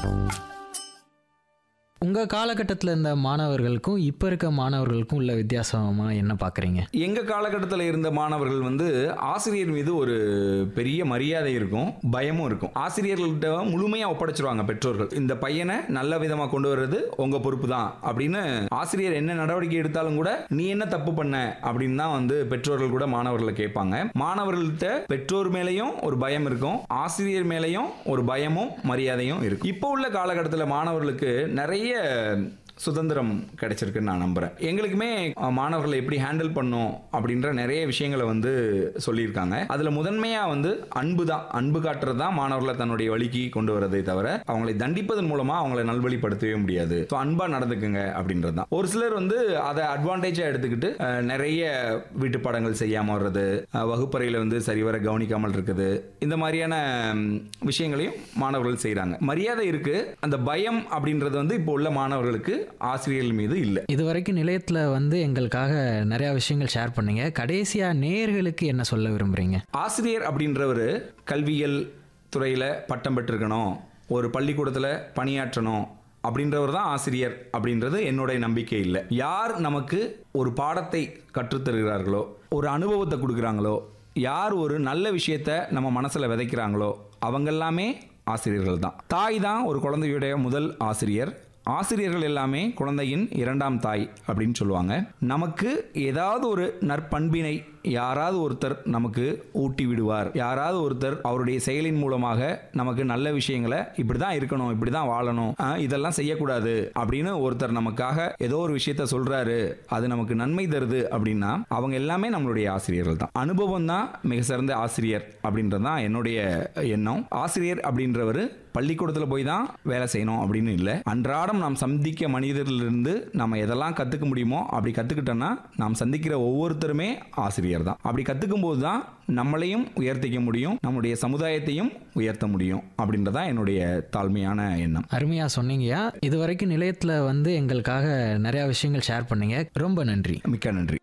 உங்க காலகட்டத்தில் இருந்த மாணவர்களுக்கும் இப்போ இருக்க மாணவர்களுக்கும் உள்ள வித்தியாசமா என்ன பார்க்குறீங்க எங்க காலகட்டத்தில் இருந்த மாணவர்கள் வந்து ஆசிரியர் மீது ஒரு பெரிய மரியாதை இருக்கும் பயமும் இருக்கும் ஆசிரியர்கள்ட்ட முழுமையா ஒப்படைச்சிருவாங்க பெற்றோர்கள் இந்த பையனை நல்ல விதமா கொண்டு வர்றது உங்க பொறுப்பு தான் அப்படின்னு ஆசிரியர் என்ன நடவடிக்கை எடுத்தாலும் கூட நீ என்ன தப்பு பண்ண அப்படின்னு தான் வந்து பெற்றோர்கள் கூட மாணவர்களை கேட்பாங்க மாணவர்கள்ட்ட பெற்றோர் மேலேயும் ஒரு பயம் இருக்கும் ஆசிரியர் மேலேயும் ஒரு பயமும் மரியாதையும் இருக்கும் இப்போ உள்ள காலகட்டத்தில் மாணவர்களுக்கு நிறைய சுதந்திரம் கிடைச்சிருக்குன்னு நான் நம்புறேன் எங்களுக்குமே அஹ், மாணவர்களை எப்படி ஹேண்டில் பண்ணும் அப்படின்ற நிறைய விஷயங்களை வந்து சொல்லியிருக்காங்க அதுல முதன்மையா வந்து அன்பு தான் அன்பு காட்டுறது தான் மாணவர்களை தன்னுடைய வழிக்கு கொண்டு வரதே தவிர அவங்களை தண்டிப்பதன் மூலமா அவங்களை நல்வழிப்படுத்தவே முடியாது ஸோ அன்பா நடந்துக்குங்க அப்படின்றது தான் ஒரு சிலர் வந்து அதை அட்வான்டேஜா எடுத்துக்கிட்டு அஹ், நிறைய வீட்டு பாடங்கள் செய்யாம வர்றது அஹ், வகுப்பறையில வந்து சரிவர கவனிக்காமல் இருக்குது இந்த மாதிரியான ம், விஷயங்களையும் மாணவர்கள் செய்றாங்க மரியாதை இருக்கு அந்த பயம் அப்படின்றது வந்து இப்போ உள்ள மாணவர்களுக்கு ஆசிரியர்கள் மீது இல்லை இது வரைக்கும் நிலையத்தில் வந்து எங்களுக்காக நிறையா விஷயங்கள் ஷேர் பண்ணீங்க கடைசியாக நேயர்களுக்கு என்ன சொல்ல விரும்புகிறீங்க ஆசிரியர் அப்படின்றவர் கல்வியல் துறையில் பட்டம் பெற்றிருக்கணும் ஒரு பள்ளிக்கூடத்தில் பணியாற்றணும் அப்படின்றவர் தான் ஆசிரியர் அப்படின்றது என்னுடைய நம்பிக்கை இல்லை யார் நமக்கு ஒரு பாடத்தை கற்றுத்தருகிறார்களோ ஒரு அனுபவத்தை கொடுக்குறாங்களோ யார் ஒரு நல்ல விஷயத்த நம்ம மனசில் விதைக்கிறாங்களோ அவங்கெல்லாமே ஆசிரியர்கள் தான் தாய் தான் ஒரு குழந்தையுடைய முதல் ஆசிரியர் ஆசிரியர்கள் எல்லாமே குழந்தையின் இரண்டாம் தாய் அப்படின்னு சொல்லுவாங்க நமக்கு ஏதாவது ஒரு நற்பண்பினை யாராவது ஒருத்தர் நமக்கு ஊட்டி விடுவார் யாராவது ஒருத்தர் அவருடைய செயலின் மூலமாக நமக்கு நல்ல விஷயங்களை இப்படி தான் இருக்கணும் இப்படி தான் வாழணும் ஆ, இதெல்லாம் செய்யக்கூடாது அப்படின்னு ஒருத்தர் நமக்காக ஏதோ ஒரு விஷயத்த சொல்றாரு அது நமக்கு நன்மை தருது அப்படின்னா அவங்க எல்லாமே நம்மளுடைய ஆசிரியர்கள் தான் அனுபவம் தான் மிக சிறந்த ஆசிரியர் அப்படின்றது தான் என்னுடைய எண்ணம் ஆசிரியர் அப்படின்றவர் பள்ளிக்கூடத்தில் போய் தான் வேலை செய்யணும் அப்படின்னு இல்லை அன்றாடம் நாம் சந்திக்க மனிதர்களிருந்து நம்ம எதெல்லாம் கற்றுக்க முடியுமோ அப்படி கற்றுக்கிட்டோன்னா நாம் சந்திக்கிற ஒவ்வொருத்தருமே ஆசிரியர் தான் அப்படி கற்றுக்கும் போது தான் நம்மளையும் உயர்த்திக்க முடியும் நம்முடைய சமுதாயத்தையும் உயர்த்த முடியும் அப்படின்றதான் என்னுடைய தாழ்மையான எண்ணம் அருமையாக சொன்னீங்கயா இது வரைக்கும் நிலையத்தில் வந்து எங்களுக்காக நிறையா விஷயங்கள் ஷேர் பண்ணீங்க ரொம்ப நன்றி மிக்க நன்றி